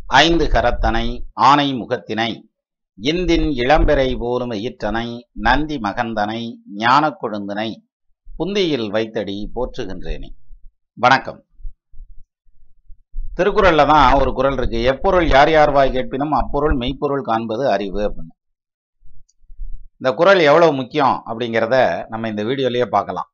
ஐந்து கரத்தனை ஆனை முகத்தினை இந்தின் இளம்பெறை போலும் ஈற்றனை நந்தி மகந்தனை ஞானக் கொழுந்தினை புந்தியில் வைத்தடி போற்றுகின்றேனே வணக்கம் திருக்குறள்ல தான் ஒரு குறள் இருக்கு எப்பொருள் யார் யார் வாய் கேட்பினும் அப்பொருள் மெய்ப்பொருள் காண்பது அறிவு அப்படின்னு இந்த குறள் எவ்வளவு முக்கியம் அப்படிங்கிறத நம்ம இந்த வீடியோலயே பார்க்கலாம்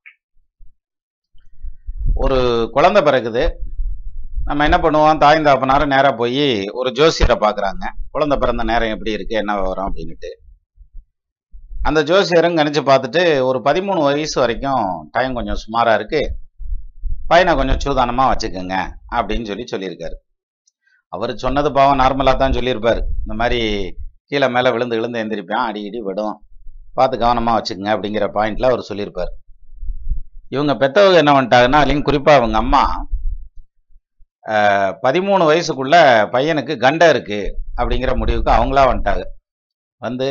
ஒரு குழந்தை பிறகுது நம்ம என்ன பண்ணுவோம் தாய் தாப்பனாரும் நேராக போய் ஒரு ஜோசியரை பார்க்குறாங்க குழந்தை பிறந்த நேரம் எப்படி இருக்கு என்ன விவரம் அப்படின்னுட்டு அந்த ஜோசியரும் கணிச்சு பார்த்துட்டு ஒரு பதிமூணு வயசு வரைக்கும் டைம் கொஞ்சம் சுமாராக இருக்கு பையனை கொஞ்சம் சூதானமாக வச்சுக்கோங்க அப்படின்னு சொல்லி சொல்லியிருக்காரு அவர் சொன்னது பாவம் நார்மலாக தான் சொல்லியிருப்பார் இந்த மாதிரி கீழே மேலே விழுந்து விழுந்து எந்திரிப்பான் அடி இடி விடும் பார்த்து கவனமாக வச்சுக்கோங்க அப்படிங்கிற பாயிண்ட்ல அவர் சொல்லியிருப்பார் இவங்க பெத்தவங்க என்ன பண்ணிட்டாங்கன்னா அதுலேயும் குறிப்பாக அவங்க அம்மா பதிமூணு வயசுக்குள்ள பையனுக்கு கண்டை இருக்கு அப்படிங்கிற முடிவுக்கு அவங்களா வந்துட்டாங்க வந்து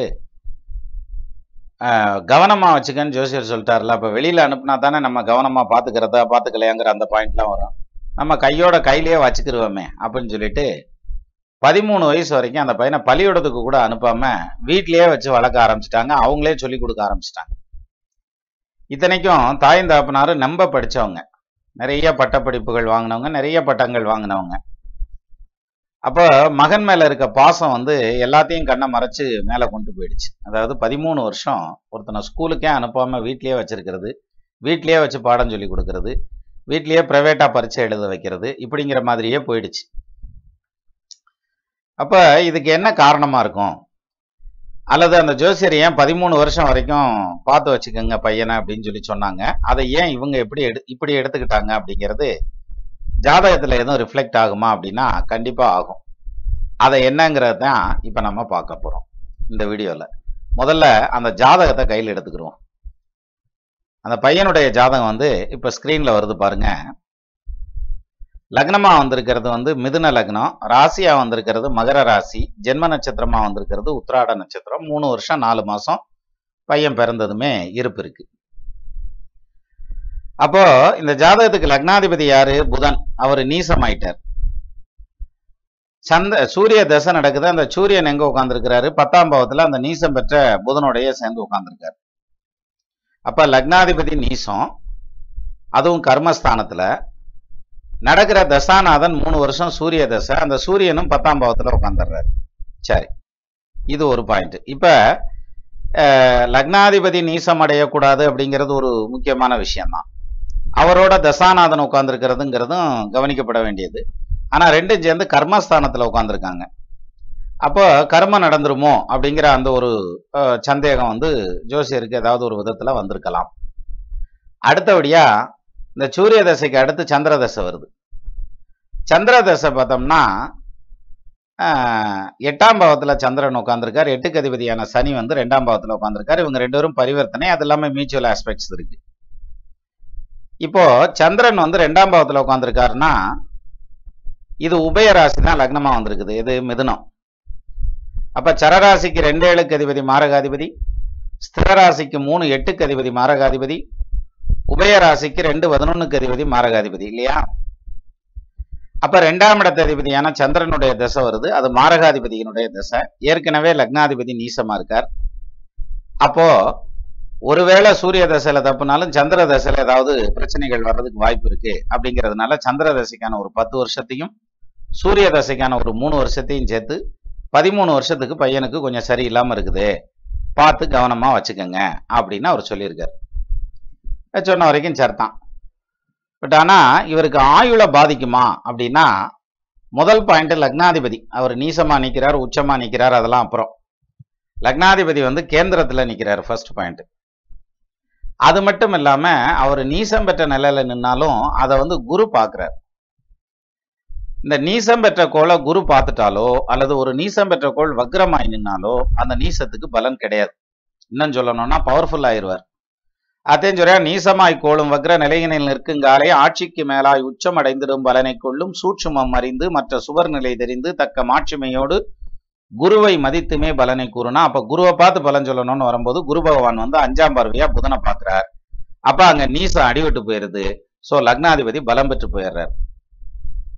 கவனமா வச்சுக்கன்னு ஜோசியர் சொல்லிட்டார்ல அப்ப வெளியில அனுப்புனா தானே நம்ம கவனமா பாத்துக்கிறதா பாத்துக்கலையாங்கிற அந்த பாயிண்ட்லாம் வரும் நம்ம கையோட கையிலேயே வச்சுக்கிருவோமே அப்படின்னு சொல்லிட்டு பதிமூணு வயசு வரைக்கும் அந்த பையனை பள்ளியோடத்துக்கு கூட அனுப்பாம வீட்லயே வச்சு வளர்க்க ஆரம்பிச்சிட்டாங்க அவங்களே சொல்லி கொடுக்க ஆரம்பிச்சிட்டாங்க இத்தனைக்கும் தாயும் தாப்பனாரு நம்ப படிச்சவங்க நிறைய பட்டப்படிப்புகள் வாங்கினவங்க நிறைய பட்டங்கள் வாங்கினவங்க அப்போ மகன் மேல இருக்க பாசம் வந்து எல்லாத்தையும் கண்ணை மறைச்சு மேல கொண்டு போயிடுச்சு அதாவது பதிமூணு வருஷம் ஒருத்தனை ஸ்கூலுக்கே அனுப்பாம வீட்லயே வச்சிருக்கிறது வீட்லயே வச்சு பாடம் சொல்லி கொடுக்கறது வீட்லயே பிரைவேட்டா பரீட்சை எழுத வைக்கிறது இப்படிங்கிற மாதிரியே போயிடுச்சு அப்ப இதுக்கு என்ன காரணமா இருக்கும் அல்லது அந்த ஜோசியர் ஏன் பதிமூணு வருஷம் வரைக்கும் பார்த்து வச்சுக்கோங்க பையனை அப்படின்னு சொல்லி சொன்னாங்க அதை ஏன் இவங்க எப்படி எடு இப்படி எடுத்துக்கிட்டாங்க அப்படிங்கிறது ஜாதகத்துல எதுவும் ரிஃப்ளெக்ட் ஆகுமா அப்படின்னா கண்டிப்பா ஆகும் அதை என்னங்கிறது தான் இப்ப நம்ம பார்க்க போறோம் இந்த வீடியோல முதல்ல அந்த ஜாதகத்தை கையில் எடுத்துக்கிறோம் அந்த பையனுடைய ஜாதகம் வந்து இப்ப ஸ்கிரீன்ல வருது பாருங்க லக்னமா வந்திருக்கிறது வந்து மிதுன லக்னம் ராசியா வந்திருக்கிறது மகர ராசி ஜென்ம நட்சத்திரமா வந்திருக்கிறது உத்திராட நட்சத்திரம் மூணு வருஷம் நாலு மாசம் பையன் பிறந்ததுமே இருப்பு இருக்கு அப்போ இந்த ஜாதகத்துக்கு லக்னாதிபதி யாரு புதன் அவர் நீசமாயிட்டார் சந்த சூரிய தசை நடக்குது அந்த சூரியன் எங்க உட்காந்துருக்கிறாரு பத்தாம் பாவத்துல அந்த நீசம் பெற்ற புதனுடைய சேர்ந்து உட்காந்துருக்காரு அப்ப லக்னாதிபதி நீசம் அதுவும் கர்மஸ்தானத்துல நடக்கிற தசாநாதன் மூணு வருஷம் சூரிய தசை அந்த சூரியனும் பத்தாம் பாவத்துல உட்காந்துடுறாரு சரி இது ஒரு பாயிண்ட் இப்ப லக்னாதிபதி நீசம் அடையக்கூடாது அப்படிங்கிறது ஒரு முக்கியமான விஷயம்தான் அவரோட தசாநாதன் உட்காந்துருக்கிறதுங்கிறதும் கவனிக்கப்பட வேண்டியது ஆனா ரெண்டும் சேர்ந்து கர்மஸ்தானத்துல உட்காந்துருக்காங்க அப்போ கர்மம் நடந்துருமோ அப்படிங்கிற அந்த ஒரு சந்தேகம் வந்து ஜோசியருக்கு ஏதாவது ஒரு விதத்துல வந்திருக்கலாம் அடுத்தபடியா இந்த சூரிய தசைக்கு அடுத்து சந்திர தசை வருது சந்திர தசை பார்த்தோம்னா எட்டாம் பாவத்துல சந்திரன் உட்காந்துருக்காரு எட்டுக்கு அதிபதியான சனி வந்து ரெண்டாம் பாவத்துல உட்காந்துருக்காரு இவங்க ரெண்டு பேரும் பரிவர்த்தனை அது இல்லாம மியூச்சுவல் ஆஸ்பெக்ட்ஸ் இருக்கு இப்போ சந்திரன் வந்து ரெண்டாம் பாவத்துல உட்காந்துருக்காருன்னா இது உபய ராசி தான் லக்னமா வந்திருக்குது இது மிதுனம் அப்ப சரராசிக்கு ரெண்டு ஏழுக்கு அதிபதி மாரகாதிபதி ஸ்திரராசிக்கு மூணு எட்டுக்கு அதிபதி மாரகாதிபதி உபய ராசிக்கு ரெண்டு பதினொன்னுக்கு அதிபதி மாரகாதிபதி இல்லையா அப்ப ரெண்டாம் இடத்த அதிபதியான சந்திரனுடைய தசை வருது அது மாரகாதிபதியினுடைய தசை ஏற்கனவே லக்னாதிபதி நீசமா இருக்கார் அப்போ ஒருவேளை சூரிய தசையில தப்புனாலும் சந்திர தசையில ஏதாவது பிரச்சனைகள் வர்றதுக்கு வாய்ப்பு இருக்கு அப்படிங்கிறதுனால சந்திர தசைக்கான ஒரு பத்து வருஷத்தையும் சூரிய தசைக்கான ஒரு மூணு வருஷத்தையும் சேர்த்து பதிமூணு வருஷத்துக்கு பையனுக்கு கொஞ்சம் சரியில்லாம இருக்குது பார்த்து கவனமா வச்சுக்கோங்க அப்படின்னு அவர் சொல்லியிருக்காரு சொன்ன வரைக்கும் சரிதான் பட் ஆனா இவருக்கு ஆயுள பாதிக்குமா அப்படின்னா முதல் பாயிண்ட் லக்னாதிபதி அவர் நீசமா நிக்கிறார் உச்சமா நிக்கிறார் அதெல்லாம் அப்புறம் லக்னாதிபதி வந்து கேந்திரத்துல நிக்கிறார் ஃபர்ஸ்ட் பாயிண்ட் அது மட்டும் இல்லாம அவர் நீசம் பெற்ற நிலையில நின்னாலும் அதை வந்து குரு பாக்குறார் இந்த நீசம் பெற்ற கோளை குரு பார்த்துட்டாலோ அல்லது ஒரு நீசம் பெற்ற கோள் வக்ரமாய் நின்னாலோ அந்த நீசத்துக்கு பலன் கிடையாது இன்னும் சொல்லணும்னா பவர்ஃபுல் ஆயிடுவார் அத்தையும் சொல்றா நீசமாய் கோளும் வக்ர நிலையினில் நிற்குங்காலே ஆட்சிக்கு மேலாய் உச்சம் அடைந்திடும் பலனை கொள்ளும் சூட்சுமம் அறிந்து மற்ற சுவர் நிலை தெரிந்து தக்க மாட்சிமையோடு குருவை மதித்துமே பலனை கூறுனா அப்ப குருவை பார்த்து பலன் சொல்லணும்னு வரும்போது குரு பகவான் வந்து அஞ்சாம் பார்வையா புதனை பார்க்கிறார் அப்ப அங்க நீசம் அடிவிட்டு போயிருது சோ லக்னாதிபதி பலம் பெற்று போயிடுறார்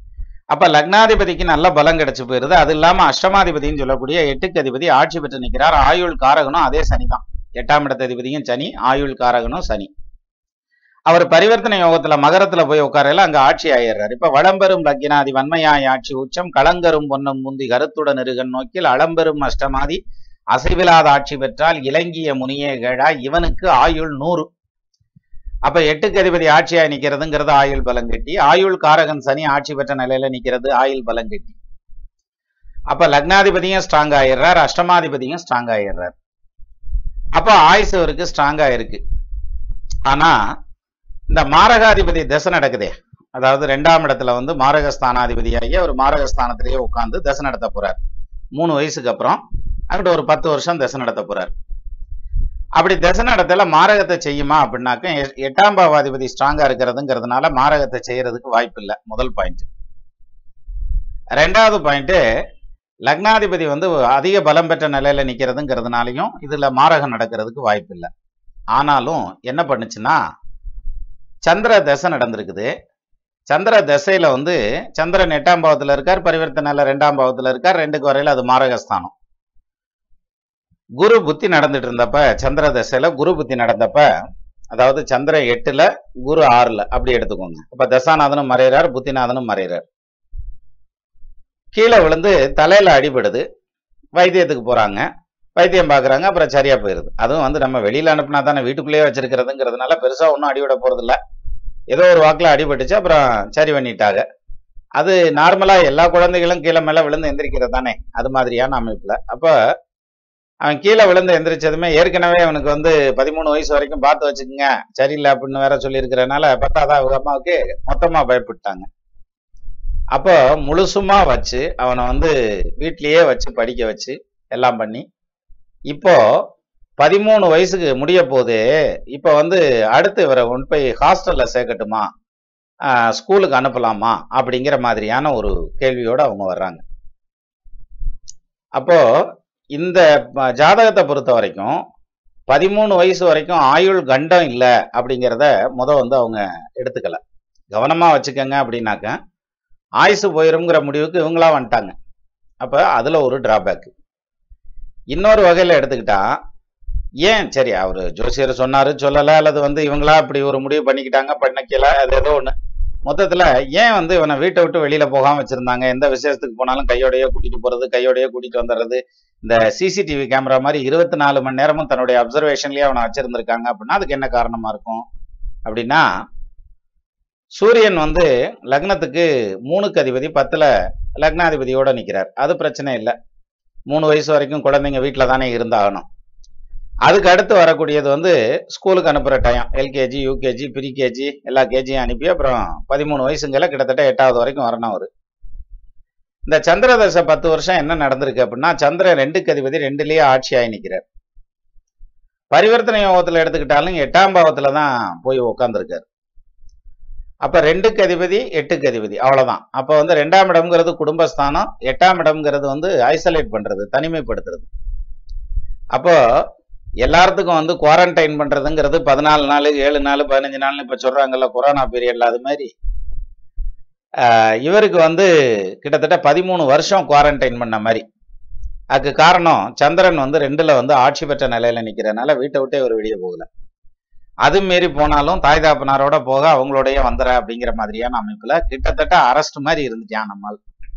அப்ப லக்னாதிபதிக்கு நல்ல பலம் கிடைச்சு போயிருது அது இல்லாம அஷ்டமாதிபதினு சொல்லக்கூடிய எட்டுக்கு அதிபதி ஆட்சி பெற்று நிற்கிறார் ஆயுள் காரகனும் அதே சனி தான் எட்டாம் இடத்த அதிபதியும் சனி ஆயுள் காரகனும் சனி அவர் பரிவர்த்தனை யோகத்துல மகரத்துல போய் உட்காரையில அங்க ஆட்சி ஆயிடுறாரு இப்ப வளம்பெரும் லக்கினாதி வன்மையாய் ஆட்சி உச்சம் களங்கரும் பொன்னும் முந்தி கருத்துடன் இருகன் நோக்கில் அளம்பெரும் அஷ்டமாதி அசைவிலாத ஆட்சி பெற்றால் இலங்கிய முனியே கேழா இவனுக்கு ஆயுள் நூறு அப்ப எட்டுக்கு அதிபதி ஆட்சியாய் நிக்கிறதுங்கிறது ஆயுள் பலம் கட்டி ஆயுள் காரகன் சனி ஆட்சி பெற்ற நிலையில நிக்கிறது ஆயுள் பலம் கட்டி அப்ப லக்னாதிபதியும் ஸ்ட்ராங் ஆயிடுறார் அஷ்டமாதிபதியும் ஸ்ட்ராங் ஆயிடுறார் அப்ப ஆயுசு அவருக்கு ஸ்ட்ராங்கா இருக்கு ஆனா இந்த மாரகாதிபதி தசை நடக்குதே அதாவது ரெண்டாம் இடத்துல வந்து மாரகஸ்தானாதிபதியாகி அவர் மாரகஸ்தானத்திலேயே உட்கார்ந்து தசை நடத்த போறார் மூணு வயசுக்கு அப்புறம் அங்கிட்ட ஒரு பத்து வருஷம் தசை நடத்த போறார் அப்படி தசை நடத்தல மாரகத்தை செய்யுமா அப்படின்னாக்க எ- எட்டாம் பாவாதிபதி ஸ்ட்ராங்கா இருக்கிறதுங்கிறதுனால மாரகத்தை செய்யறதுக்கு வாய்ப்பு இல்லை முதல் பாயிண்ட் ரெண்டாவது பாயிண்ட் லக்னாதிபதி வந்து அதிக பலம் பெற்ற நிலையில நிக்கிறதுங்கிறதுனாலையும் இதுல மாரகம் நடக்கிறதுக்கு வாய்ப்பு இல்லை ஆனாலும் என்ன பண்ணுச்சுன்னா சந்திர தசை நடந்திருக்குது சந்திர தசையில வந்து சந்திரன் எட்டாம் பாவத்துல இருக்கார் பரிவர்த்தனையில ரெண்டாம் பாவத்துல இருக்கார் ரெண்டுக்கு வரையில அது மாரகஸ்தானம் குரு புத்தி நடந்துட்டு இருந்தப்ப சந்திர தசையில குரு புத்தி நடந்தப்ப அதாவது சந்திரன் எட்டுல குரு ஆறுல அப்படி எடுத்துக்கோங்க அப்ப தசாநாதனும் மறைகிறார் புத்திநாதனும் மறைகிறார் கீழே விழுந்து தலையில அடிபடுது வைத்தியத்துக்கு போறாங்க வைத்தியம் பார்க்கறாங்க அப்புறம் சரியா போயிருது அதுவும் வந்து நம்ம வெளியில அனுப்புனா தானே வீட்டுக்குள்ளேயே வச்சிருக்கிறதுங்கிறதுனால பெருசா ஒன்றும் அடிபட போறது இல்ல ஏதோ ஒரு வாக்குல அடிபட்டுச்சு அப்புறம் சரி பண்ணிட்டாங்க அது நார்மலா எல்லா குழந்தைகளும் கீழே மேல விழுந்து எந்திரிக்கிறது தானே அது மாதிரியான அமைப்புல அப்ப அவன் கீழே விழுந்து எந்திரிச்சதுமே ஏற்கனவே அவனுக்கு வந்து பதிமூணு வயசு வரைக்கும் பார்த்து வச்சுக்கோங்க சரியில்லை அப்படின்னு வேற சொல்லியிருக்கிறனால பத்தாதா அவங்க அம்மாவுக்கு மொத்தமா பயப்பட்டாங்க அப்போ முழுசுமா வச்சு அவனை வந்து வீட்லயே வச்சு படிக்க வச்சு எல்லாம் பண்ணி இப்போ பதிமூணு வயசுக்கு முடிய போது இப்போ வந்து அடுத்து இவரை கொண்டு போய் ஹாஸ்டல்ல சேர்க்கட்டுமா ஆஹ் ஸ்கூலுக்கு அனுப்பலாமா அப்படிங்கிற மாதிரியான ஒரு கேள்வியோட அவங்க வர்றாங்க அப்போ இந்த ப- ஜாதகத்தை பொறுத்த வரைக்கும் பதிமூணு வயசு வரைக்கும் ஆயுள் கண்டம் இல்லை அப்படிங்கிறத முத வந்து அவங்க எடுத்துக்கல கவனமா வச்சுக்கோங்க அப்படின்னாக்க ஆயுசு போயிருங்கிற முடிவுக்கு இவங்களா வந்துட்டாங்க அப்ப அதுல ஒரு டிராபேக் இன்னொரு வகையில எடுத்துக்கிட்டா ஏன் சரி அவரு ஜோசியர் சொன்னாரு சொல்லல அல்லது வந்து இவங்களா இப்படி ஒரு முடிவு பண்ணிக்கிட்டாங்க பண்ணிக்கல அது ஏதோ ஒண்ணு மொத்தத்துல ஏன் வந்து இவனை வீட்டை விட்டு வெளியில போகாம வச்சிருந்தாங்க எந்த விசேஷத்துக்கு போனாலும் கையோடயே கூட்டிட்டு போறது கையோடயே கூட்டிட்டு வந்துடுறது இந்த சிசிடிவி கேமரா மாதிரி இருபத்தி நாலு மணி நேரமும் தன்னுடைய அப்சர்வேஷன்லயே அவனை வச்சிருந்திருக்காங்க அப்படின்னா அதுக்கு என்ன காரணமா இருக்கும் அப்படின்னா சூரியன் வந்து லக்னத்துக்கு மூணுக்கு அதிபதி பத்துல லக்னாதிபதியோட நிக்கிறார் அது பிரச்சனை இல்லை மூணு வயசு வரைக்கும் குழந்தைங்க வீட்டில் தானே இருந்தாகணும் அதுக்கு அடுத்து வரக்கூடியது வந்து ஸ்கூலுக்கு அனுப்புகிற டைம் எல்கேஜி யூகேஜி ப்ரீகேஜி எல்லா கேஜியும் அனுப்பி அப்புறம் பதிமூணு வயசுங்கள கிட்டத்தட்ட எட்டாவது வரைக்கும் வரணும் அவர் இந்த சந்திரதசை பத்து வருஷம் என்ன நடந்திருக்கு அப்படின்னா சந்திரன் ரெண்டுக்கு அதிபதி ரெண்டுலயே ஆட்சியாகி நிற்கிறார் பரிவர்த்தனை யோகத்தில் எடுத்துக்கிட்டாலும் எட்டாம் பாவத்துல தான் போய் உட்காந்துருக்காரு அப்ப ரெண்டுக்கு அதிபதி எட்டுக்கு அதிபதி அவ்வளவுதான் அப்ப வந்து ரெண்டாம் இடம்ங்கிறது குடும்பஸ்தானம் எட்டாம் இடம்ங்கிறது வந்து ஐசோலேட் பண்றது தனிமைப்படுத்துறது அப்போ எல்லாத்துக்கும் வந்து குவாரண்டைன் பண்றதுங்கிறது பதினாலு நாள் ஏழு நாள் பதினஞ்சு நாள்னு இப்ப சொல்றாங்கல்ல கொரோனா பீரியட்ல அது மாதிரி ஆஹ் இவருக்கு வந்து கிட்டத்தட்ட பதிமூணு வருஷம் குவாரண்டைன் பண்ண மாதிரி அதுக்கு காரணம் சந்திரன் வந்து ரெண்டுல வந்து ஆட்சி பெற்ற நிலையில நிக்கிறதுனால வீட்டை விட்டே ஒரு வெளியே போகல அது மீறி போனாலும் தாய் தாப்பனாரோட போக அவங்களோடய வந்துற அப்படிங்கிற மாதிரியான அமைப்புல கிட்டத்தட்ட அரஸ்ட் மாதிரி இருந்துட்டான் நம்மால்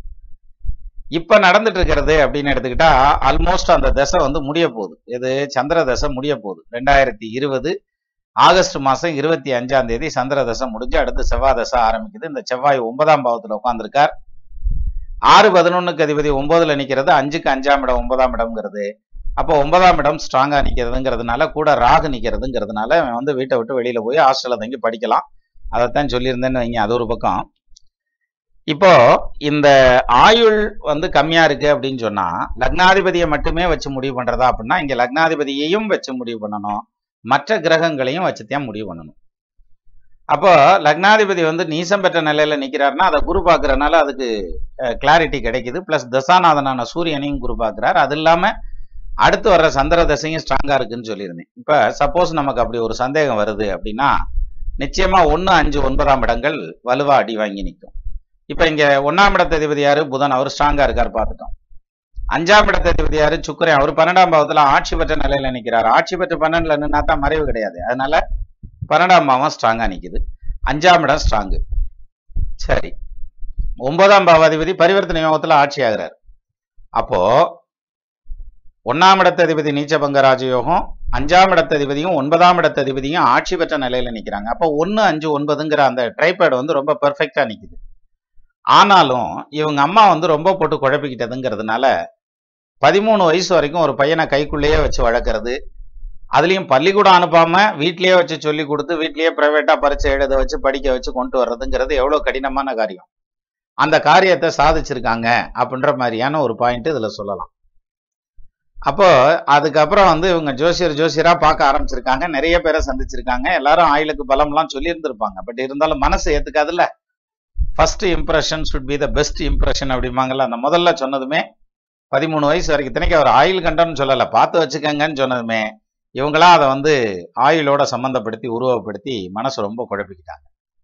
இப்ப நடந்துட்டு இருக்கிறது அப்படின்னு எடுத்துக்கிட்டா ஆல்மோஸ்ட் அந்த தசை வந்து முடிய போகுது இது சந்திர தசை முடிய போகுது ரெண்டாயிரத்தி இருபது ஆகஸ்ட் மாசம் இருபத்தி அஞ்சாம் தேதி சந்திர தசை முடிஞ்சு அடுத்து செவ்வாய் தசை ஆரம்பிக்குது இந்த செவ்வாய் ஒன்பதாம் பாவத்துல உட்கார்ந்திருக்கார் ஆறு பதினொன்னுக்கு அதிபதி ஒன்பதுல நிக்கிறது அஞ்சுக்கு அஞ்சாம் இடம் ஒன்பதாம் இடம்ங்கிறது அப்போ ஒன்பதாம் இடம் ஸ்ட்ராங்கா நிக்கிறதுங்கிறதுனால கூட ராகு நிக்கிறதுங்கிறதுனால அவன் வந்து வீட்டை விட்டு வெளியில போய் ஹாஸ்டல்ல தங்கி படிக்கலாம் அதைத்தான் சொல்லியிருந்தேன்னு வைங்க அது ஒரு பக்கம் இப்போ இந்த ஆயுள் வந்து கம்மியா இருக்கு அப்படின்னு சொன்னா லக்னாதிபதியை மட்டுமே வச்சு முடிவு பண்றதா அப்படின்னா இங்க லக்னாதிபதியையும் வச்சு முடிவு பண்ணணும் மற்ற கிரகங்களையும் வச்சுதான் முடிவு பண்ணணும் அப்போ லக்னாதிபதி வந்து நீசம் பெற்ற நிலையில நிக்கிறாருன்னா அதை குரு பார்க்கறதுனால அதுக்கு கிளாரிட்டி கிடைக்குது பிளஸ் தசாநாதனான சூரியனையும் குரு பார்க்கிறார் அது இல்லாம அடுத்து வர்ற சந்திர தசையும் ஸ்ட்ராங்கா இருக்குன்னு சொல்லியிருந்தேன் இப்ப சப்போஸ் நமக்கு அப்படி ஒரு சந்தேகம் வருது அப்படின்னா நிச்சயமா ஒன்னு அஞ்சு ஒன்பதாம் இடங்கள் வலுவா அடி வாங்கி நிற்கும் இப்ப இங்க ஒன்னாம் இடத்த அதிபதி யாரு புதன் அவர் ஸ்ட்ராங்கா இருக்காரு பார்த்துட்டோம் அஞ்சாம் இடத்த அதிபதி யாரு சுக்கரன் அவர் பன்னெண்டாம் பாவத்துல ஆட்சி பெற்ற நிலையில நிக்கிறாரு ஆட்சி பெற்ற பன்னெண்டுல நின்னா தான் மறைவு கிடையாது அதனால பன்னெண்டாம் பாவம் ஸ்ட்ராங்கா நிக்குது அஞ்சாம் இடம் ஸ்ட்ராங்கு சரி ஒன்பதாம் பாவாதிபதி பரிவர்த்தனை யோகத்துல ஆட்சி ஆகிறார் அப்போ ஒன்னாம் இடத்ததிபதி நீச்சபங்க ராஜயோகம் அஞ்சாம் இடத்ததிபதியும் ஒன்பதாம் இடத்ததிபதியும் ஆட்சி பெற்ற நிலையில நிக்கிறாங்க அப்போ ஒன்னு அஞ்சு ஒன்பதுங்கிற அந்த ட்ரைபேட் வந்து ரொம்ப பெர்ஃபெக்டா நிக்குது ஆனாலும் இவங்க அம்மா வந்து ரொம்ப போட்டு குழப்பிக்கிட்டதுங்கிறதுனால பதிமூணு வயசு வரைக்கும் ஒரு பையனை கைக்குள்ளேயே வச்சு வளர்க்கறது அதுலயும் பள்ளிக்கூடம் அனுப்பாம வீட்லயே வச்சு சொல்லி கொடுத்து வீட்லயே பிரைவேட்டா பரிச்சை எழுத வச்சு படிக்க வச்சு கொண்டு வர்றதுங்கிறது எவ்வளவு கடினமான காரியம் அந்த காரியத்தை சாதிச்சிருக்காங்க அப்படின்ற மாதிரியான ஒரு பாயிண்ட் இதுல சொல்லலாம் அப்போ அதுக்கப்புறம் வந்து இவங்க ஜோசியர் ஜோசியரா பார்க்க ஆரம்பிச்சிருக்காங்க நிறைய பேரை சந்திச்சிருக்காங்க எல்லாரும் ஆயிலுக்கு பலம்லாம் சொல்லி இருந்திருப்பாங்க பட் இருந்தாலும் மனசு ஏத்துக்காதுல்ல first impression should be the best impression அப்படிம்பாங்கல்ல அந்த முதல்ல சொன்னதுமே பதிமூணு வயசு வரைக்கும் இத்தனைக்கு அவர் ஆயில் கண்டம்னு சொல்லல பார்த்து வச்சுக்கங்கன்னு சொன்னதுமே இவங்களா அதை வந்து ஆயிலோட சம்பந்தப்படுத்தி உருவப்படுத்தி மனசு ரொம்ப குழப்பிக்கிட்டாங்க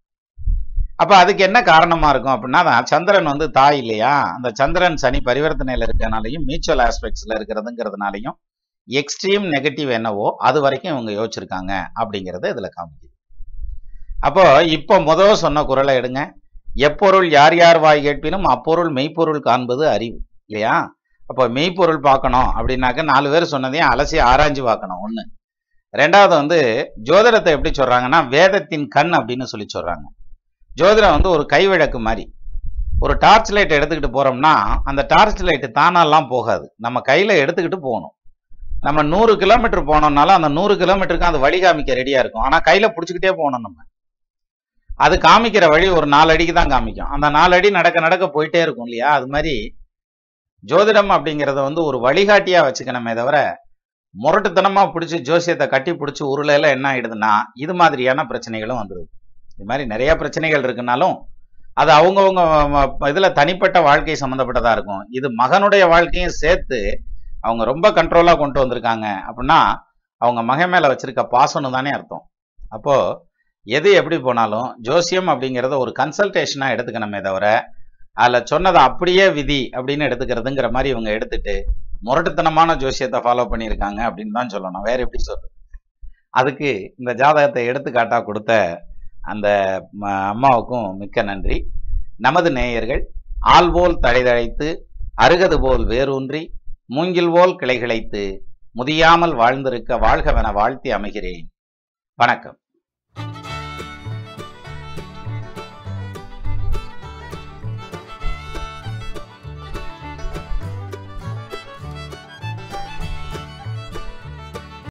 அப்ப அதுக்கு என்ன காரணமா இருக்கும் அப்படின்னா தான் சந்திரன் வந்து தாய் இல்லையா அந்த சந்திரன் சனி பரிவர்த்தனையில இருக்கனாலையும் மியூச்சுவல் ஆஸ்பெக்ட்ஸ்ல இருக்கிறதுங்கிறதுனாலையும் எக்ஸ்ட்ரீம் நெகட்டிவ் என்னவோ அது வரைக்கும் இவங்க யோசிச்சிருக்காங்க அப்படிங்கறத இதுல காமிக்குது அப்போ இப்போ முதல் சொன்ன குரலை எடுங்க எப்பொருள் யார் யார் வாய் கேட்பினும் அப்பொருள் மெய்ப்பொருள் காண்பது அறிவு இல்லையா அப்போ மெய்ப்பொருள் பார்க்கணும் அப்படின்னாக்க நாலு பேர் சொன்னதையும் அலசி ஆராய்ஞ்சு பார்க்கணும் ஒண்ணு ரெண்டாவது வந்து ஜோதிடத்தை எப்படி சொல்றாங்கன்னா வேதத்தின் கண் அப்படின்னு சொல்லி சொல்றாங்க ஜோதிடம் வந்து ஒரு கைவிளக்கு மாதிரி ஒரு டார்ச் லைட் எடுத்துக்கிட்டு போறோம்னா அந்த டார்ச் லைட் தானாலாம் போகாது நம்ம கையில எடுத்துக்கிட்டு போகணும் நம்ம நூறு கிலோமீட்டர் போனோம்னாலும் அந்த நூறு கிலோமீட்டருக்கு அது வழி காமிக்க ரெடியா இருக்கும் ஆனா கையில பிடிச்சிக்கிட்டே போகணும் நம்ம அது காமிக்கிற வழி ஒரு நாலு அடிக்கு தான் காமிக்கும் அந்த நாலு அடி நடக்க நடக்க போயிட்டே இருக்கும் இல்லையா அது மாதிரி ஜோதிடம் அப்படிங்கிறத வந்து ஒரு வழிகாட்டியா வச்சுக்கணுமே தவிர முரட்டுத்தனமா பிடிச்சி ஜோசியத்தை கட்டி பிடிச்சி உருளையில என்ன ஆயிடுதுன்னா இது மாதிரியான பிரச்சனைகளும் வந்துடுது இது மாதிரி நிறைய பிரச்சனைகள் இருக்குனாலும் அது அவங்கவுங்க இதுல தனிப்பட்ட வாழ்க்கை சம்மந்தப்பட்டதா இருக்கும் இது மகனுடைய வாழ்க்கையும் சேர்த்து அவங்க ரொம்ப கண்ட்ரோலா கொண்டு வந்திருக்காங்க அப்படின்னா அவங்க மகன் மேல வச்சிருக்க பாசம்னு தானே அர்த்தம் அப்போ எது எப்படி போனாலும் ஜோசியம் அப்படிங்கிறத ஒரு கன்சல்டேஷனா எடுத்துக்கணுமே தவிர அதுல சொன்னதை அப்படியே விதி அப்படின்னு எடுத்துக்கிறதுங்கிற மாதிரி இவங்க எடுத்துட்டு முரட்டுத்தனமான ஜோசியத்தை ஃபாலோ பண்ணியிருக்காங்க அப்படின்னு தான் சொல்லணும் வேற எப்படி சொல்றது அதுக்கு இந்த ஜாதகத்தை எடுத்துக்காட்டா கொடுத்த அந்த ம- அம்மாவுக்கும் மிக்க நன்றி நமது நேயர்கள் ஆள் போல் தழைதழைத்து அருகது போல் வேரூன்றி மூங்கில் போல் கிளைகிளைத்து முதியாமல் வாழ்ந்திருக்க வாழ்கவென வாழ்த்தி அமைகிறேன் வணக்கம்